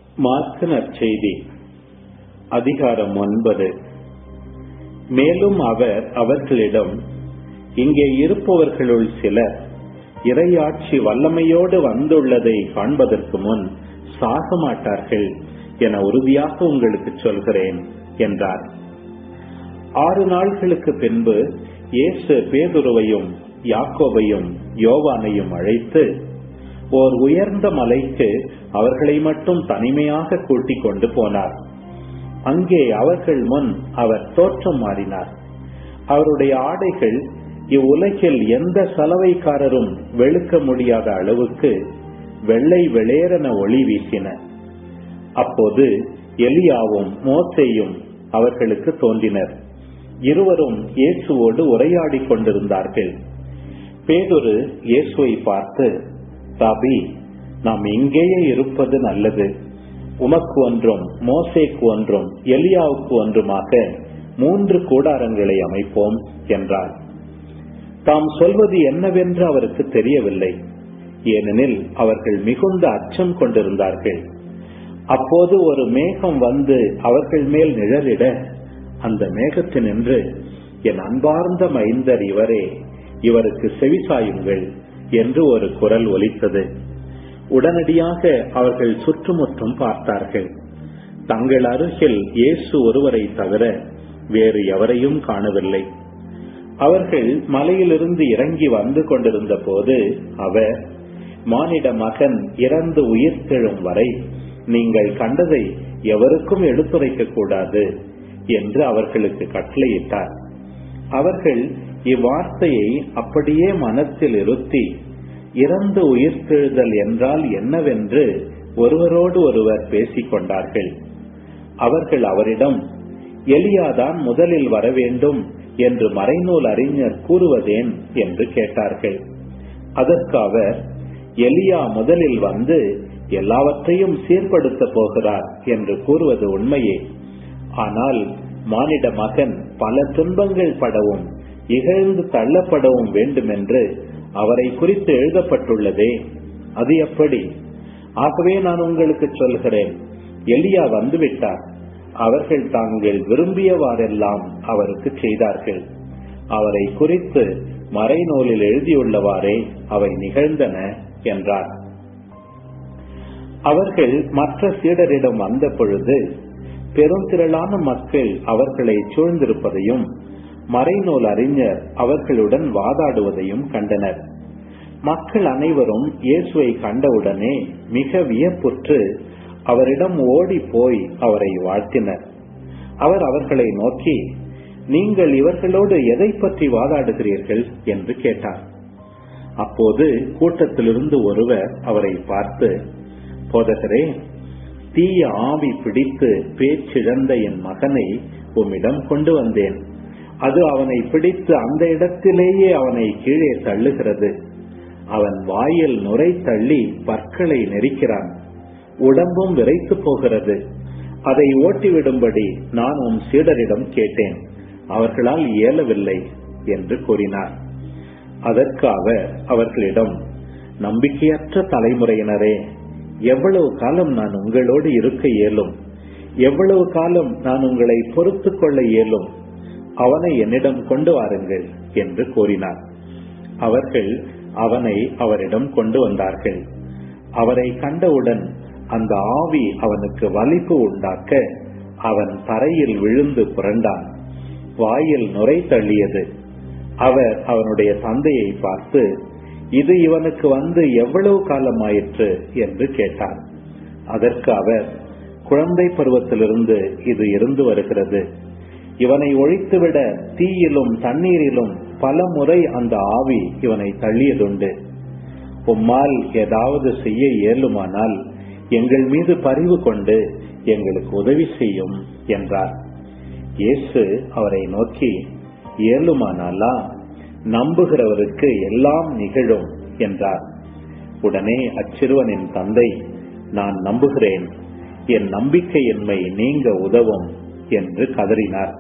mark நற்செய்தி அதிகாரம் ஒன்பது மேலும் அவர் அவர்களிடம் இங்கே இருப்பவர்களுள் சிலர் இறையாட்சி வல்லமையோடு வந்துள்ளதை காண்பதற்கு முன் சாக மாட்டார்கள் என உறுதியாக உங்களுக்கு சொல்கிறேன் என்றார் ஆறு நாள்களுக்கு பின்பு இயேசு பேதுருவையும் யாக்கோபையும் யோவானையும் அழைத்து ஓர் உயர்ந்த மலைக்கு அவர்களை மட்டும் தனிமையாக கூட்டிக் கொண்டு போனார் அங்கே அவர்கள் முன் அவர் தோற்றம் மாறினார் அவருடைய ஆடைகள் இவ்வுலகில் எந்த சலவைக்காரரும் வெளுக்க முடியாத அளவுக்கு வெள்ளை வெளியேறன ஒளி வீசின அப்போது எலியாவும் மோசேயும் அவர்களுக்கு தோன்றினர் இருவரும் இயேசுவோடு உரையாடிக் கொண்டிருந்தார்கள் பேதொரு இயேசுவை பார்த்து ரபி நாம் இங்கேயே இருப்பது நல்லது உமக்கு ஒன்றும் மோசேக்கு ஒன்றும் எலியாவுக்கு ஒன்றுமாக மூன்று கூடாரங்களை அமைப்போம் என்றார் தாம் சொல்வது என்னவென்று அவருக்கு தெரியவில்லை ஏனெனில் அவர்கள் மிகுந்த அச்சம் கொண்டிருந்தார்கள் அப்போது ஒரு மேகம் வந்து அவர்கள் மேல் நிழலிட அந்த மேகத்தினின்று என் அன்பார்ந்த மைந்தர் இவரே இவருக்கு செவிசாயுங்கள் என்று ஒரு குரல் ஒலித்தது உடனடியாக அவர்கள் சுற்றுமுற்றும் பார்த்தார்கள் தங்கள் அருகில் இயேசு ஒருவரை தவிர வேறு எவரையும் காணவில்லை அவர்கள் மலையிலிருந்து இறங்கி வந்து கொண்டிருந்த போது அவர் மானிட மகன் இறந்து உயிர்த்தெழும் வரை நீங்கள் கண்டதை எவருக்கும் எடுத்துரைக்க கூடாது என்று அவர்களுக்கு கட்டளையிட்டார் அவர்கள் இவ்வார்த்தையை அப்படியே மனத்தில் இருத்தி இறந்து உயிர்த்தெழுதல் என்றால் என்னவென்று ஒருவரோடு ஒருவர் பேசிக் கொண்டார்கள் அவர்கள் அவரிடம் எலியாதான் முதலில் வர வேண்டும் என்று மறைநூல் அறிஞர் கூறுவதேன் என்று கேட்டார்கள் அதற்கு அவர் எலியா முதலில் வந்து எல்லாவற்றையும் சீர்படுத்த போகிறார் என்று கூறுவது உண்மையே ஆனால் மானிட மகன் பல துன்பங்கள் படவும் இகழ்ந்து தள்ளப்படவும் வேண்டுமென்று அவரை குறித்து எழுதப்பட்டுள்ளதே அது எப்படி ஆகவே நான் உங்களுக்கு சொல்கிறேன் எலியா வந்துவிட்டார் அவர்கள் தாங்கள் விரும்பியவாறெல்லாம் அவருக்கு செய்தார்கள் அவரை குறித்து மறைநூலில் எழுதியுள்ளவாறே அவை நிகழ்ந்தன என்றார் அவர்கள் மற்ற சீடரிடம் வந்த பொழுது பெருந்திரளான மக்கள் அவர்களை சூழ்ந்திருப்பதையும் மறைநூல் அறிஞர் அவர்களுடன் வாதாடுவதையும் கண்டனர் மக்கள் அனைவரும் இயேசுவை கண்டவுடனே மிக வியப்புற்று அவரிடம் ஓடி போய் அவரை வாழ்த்தினர் அவர் அவர்களை நோக்கி நீங்கள் இவர்களோடு எதை பற்றி வாதாடுகிறீர்கள் என்று கேட்டார் அப்போது கூட்டத்திலிருந்து ஒருவர் அவரை பார்த்து போதகரே தீய ஆவி பிடித்து பேச்சிழந்த என் மகனை உம்மிடம் கொண்டு வந்தேன் அது அவனை பிடித்து அந்த இடத்திலேயே அவனை கீழே தள்ளுகிறது அவன் வாயில் நுரை தள்ளி பற்களை நெரிக்கிறான் உடம்பும் விரைத்து போகிறது அதை ஓட்டிவிடும்படி நான் உன் சீடரிடம் கேட்டேன் அவர்களால் இயலவில்லை என்று கூறினார் அதற்கு அவர் அவர்களிடம் நம்பிக்கையற்ற தலைமுறையினரே எவ்வளவு காலம் நான் உங்களோடு இருக்க இயலும் எவ்வளவு காலம் நான் உங்களை பொறுத்து கொள்ள இயலும் அவனை என்னிடம் கொண்டு வாருங்கள் என்று கூறினார் அவர்கள் அவனை அவரிடம் கொண்டு வந்தார்கள் அவரை கண்டவுடன் அந்த ஆவி அவனுக்கு வலிப்பு உண்டாக்க அவன் தரையில் விழுந்து புரண்டான் வாயில் நுரை தள்ளியது அவர் அவனுடைய தந்தையை பார்த்து இது இவனுக்கு வந்து எவ்வளவு காலம் ஆயிற்று என்று கேட்டார் அதற்கு அவர் குழந்தை பருவத்திலிருந்து இது இருந்து வருகிறது இவனை ஒழித்துவிட தீயிலும் தண்ணீரிலும் பல முறை அந்த ஆவி இவனை தள்ளியதுண்டு உம்மால் ஏதாவது செய்ய இயலுமானால் எங்கள் மீது பரிவு கொண்டு எங்களுக்கு உதவி செய்யும் என்றார் இயேசு அவரை நோக்கி இயலுமானாலா நம்புகிறவருக்கு எல்லாம் நிகழும் என்றார் உடனே அச்சிறுவனின் தந்தை நான் நம்புகிறேன் என் நம்பிக்கையின்மை நீங்க உதவும் என்று கதறினார்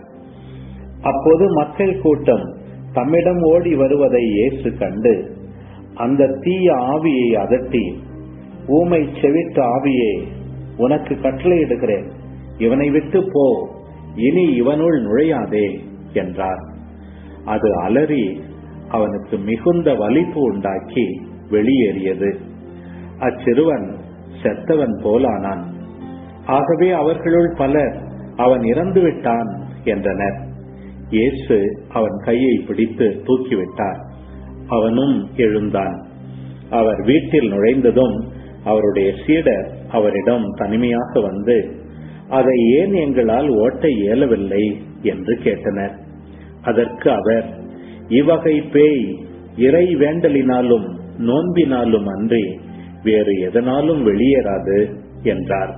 அப்போது மக்கள் கூட்டம் தம்மிடம் ஓடி வருவதை இயேசு கண்டு அந்த தீய ஆவியை அதட்டி ஊமை செவிட்ட ஆவியே உனக்கு கட்டளையிடுகிறேன் இவனை விட்டு போ இனி இவனுள் நுழையாதே என்றார் அது அலறி அவனுக்கு மிகுந்த வலிப்பு உண்டாக்கி வெளியேறியது அச்சிறுவன் செத்தவன் போலானான் ஆகவே அவர்களுள் பலர் அவன் இறந்து விட்டான் என்றனர் இயேசு அவன் கையை பிடித்து தூக்கிவிட்டார் அவனும் எழுந்தான் அவர் வீட்டில் நுழைந்ததும் அவருடைய சீடர் அவரிடம் தனிமையாக வந்து அதை ஏன் எங்களால் ஓட்ட இயலவில்லை என்று கேட்டனர் அதற்கு அவர் இவ்வகை பேய் இறை வேண்டலினாலும் நோன்பினாலும் அன்றி வேறு எதனாலும் வெளியேறாது என்றார்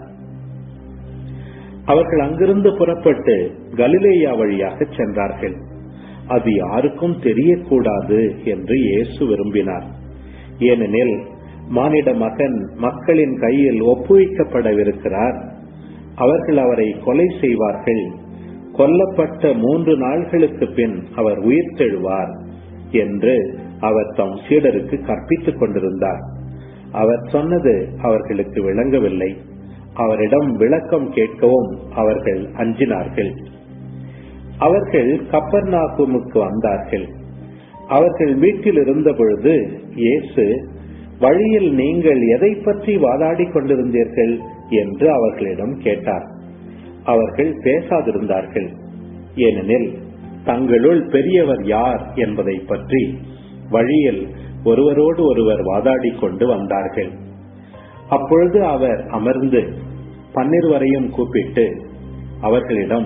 அவர்கள் அங்கிருந்து புறப்பட்டு கலிலேயா வழியாக சென்றார்கள் அது யாருக்கும் தெரியக்கூடாது என்று இயேசு விரும்பினார் ஏனெனில் மானிட மகன் மக்களின் கையில் ஒப்புவிக்கப்படவிருக்கிறார் அவர்கள் அவரை கொலை செய்வார்கள் கொல்லப்பட்ட மூன்று நாள்களுக்கு பின் அவர் உயிர்த்தெழுவார் என்று அவர் தம் சீடருக்கு கற்பித்துக் கொண்டிருந்தார் அவர் சொன்னது அவர்களுக்கு விளங்கவில்லை அவரிடம் விளக்கம் கேட்கவும் அவர்கள் அஞ்சினார்கள் அவர்கள் கப்பர்நாகுமுக்கு வந்தார்கள் அவர்கள் வீட்டில் இருந்த பொழுது இயேசு வழியில் நீங்கள் எதை பற்றி வாதாடிக் கொண்டிருந்தீர்கள் என்று அவர்களிடம் கேட்டார் அவர்கள் பேசாதிருந்தார்கள் ஏனெனில் தங்களுள் பெரியவர் யார் என்பதை பற்றி வழியில் ஒருவரோடு ஒருவர் வாதாடிக் கொண்டு வந்தார்கள் அப்பொழுது அவர் அமர்ந்து பன்னிருவரையும் கூப்பிட்டு அவர்களிடம்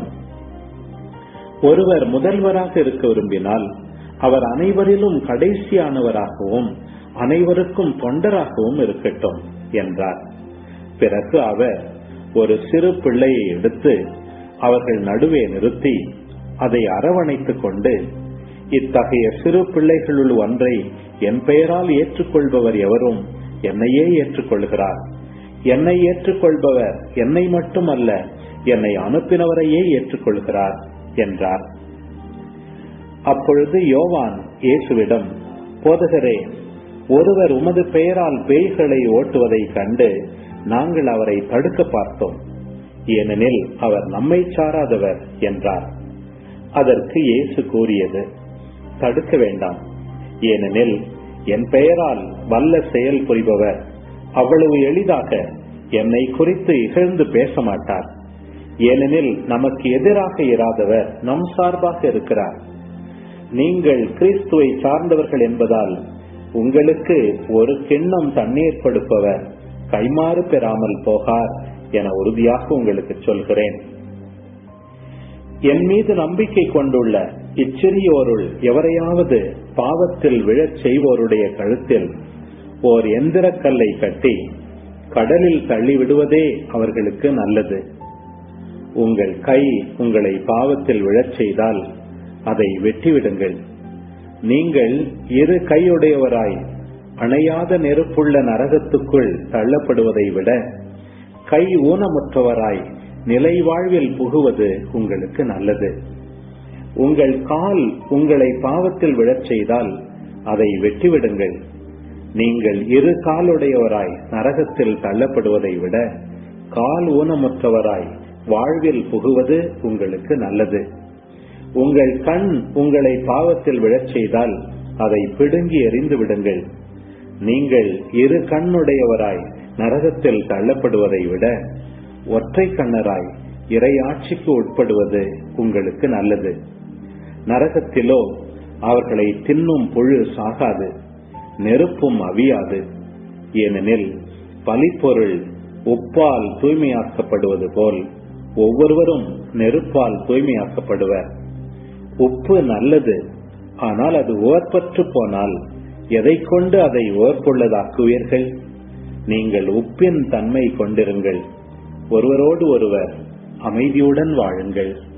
ஒருவர் முதல்வராக இருக்க விரும்பினால் அவர் அனைவரிலும் கடைசியானவராகவும் அனைவருக்கும் தொண்டராகவும் இருக்கட்டும் என்றார் பிறகு அவர் ஒரு சிறு பிள்ளையை எடுத்து அவர்கள் நடுவே நிறுத்தி அதை அரவணைத்துக் கொண்டு இத்தகைய சிறு பிள்ளைகளுள் ஒன்றை என் பெயரால் ஏற்றுக்கொள்பவர் எவரும் என்னையே ஏற்றுக்கொள்கிறார் என்னை ஏற்றுக்கொள்பவர் என்னை மட்டுமல்ல என்னை அனுப்பினவரையே ஏற்றுக்கொள்கிறார் என்றார் அப்பொழுது யோவான் இயேசுவிடம் போதகரே ஒருவர் உமது பெயரால் பேய்களை ஓட்டுவதை கண்டு நாங்கள் அவரை தடுக்க பார்த்தோம் ஏனெனில் அவர் நம்மை சாராதவர் என்றார் அதற்கு இயேசு கூறியது தடுக்க வேண்டாம் ஏனெனில் என் பெயரால் வல்ல செயல் புரிபவர் அவ்வளவு எளிதாக என்னை குறித்து இகழ்ந்து பேச மாட்டார் ஏனெனில் நமக்கு எதிராக இராதவர் நம் சார்பாக இருக்கிறார் நீங்கள் கிறிஸ்துவை சார்ந்தவர்கள் என்பதால் உங்களுக்கு ஒரு கிண்ணம் தண்ணீர் கொடுப்பவர் கைமாறு பெறாமல் போகார் என உறுதியாக உங்களுக்கு சொல்கிறேன் என் மீது நம்பிக்கை கொண்டுள்ள இச்சிறியோருள் எவரையாவது பாவத்தில் விழச் செய்வோருடைய கழுத்தில் ஓர் எந்திரக்கல்லை கட்டி கடலில் தள்ளிவிடுவதே அவர்களுக்கு நல்லது உங்கள் கை உங்களை பாவத்தில் விழச் செய்தால் அதை வெட்டிவிடுங்கள் நீங்கள் இரு கையுடையவராய் அணையாத நெருப்புள்ள நரகத்துக்குள் தள்ளப்படுவதை விட கை ஊனமுற்றவராய் நிலை வாழ்வில் புகுவது உங்களுக்கு நல்லது உங்கள் கால் உங்களை பாவத்தில் விழச் செய்தால் அதை வெட்டிவிடுங்கள் நீங்கள் இரு காலுடையவராய் நரகத்தில் தள்ளப்படுவதை விட கால் ஊனமுற்றவராய் வாழ்வில் புகுவது உங்களுக்கு நல்லது உங்கள் கண் உங்களை பாவத்தில் விழச் செய்தால் அதை பிடுங்கி எறிந்து விடுங்கள் நீங்கள் இரு கண்ணுடையவராய் நரகத்தில் தள்ளப்படுவதை விட ஒற்றை கண்ணராய் இறையாட்சிக்கு உட்படுவது உங்களுக்கு நல்லது நரகத்திலோ அவர்களை தின்னும் புழு சாகாது நெருப்பும் அவியாது ஏனெனில் பலிப்பொருள் உப்பால் தூய்மையாக்கப்படுவது போல் ஒவ்வொருவரும் நெருப்பால் தூய்மையாக்கப்படுவர் உப்பு நல்லது ஆனால் அது ஓர்பற்று போனால் எதை கொண்டு அதை ஓர்ப்புள்ளதாக்குவீர்கள் நீங்கள் உப்பின் தன்மை கொண்டிருங்கள் ஒருவரோடு ஒருவர் அமைதியுடன் வாழுங்கள்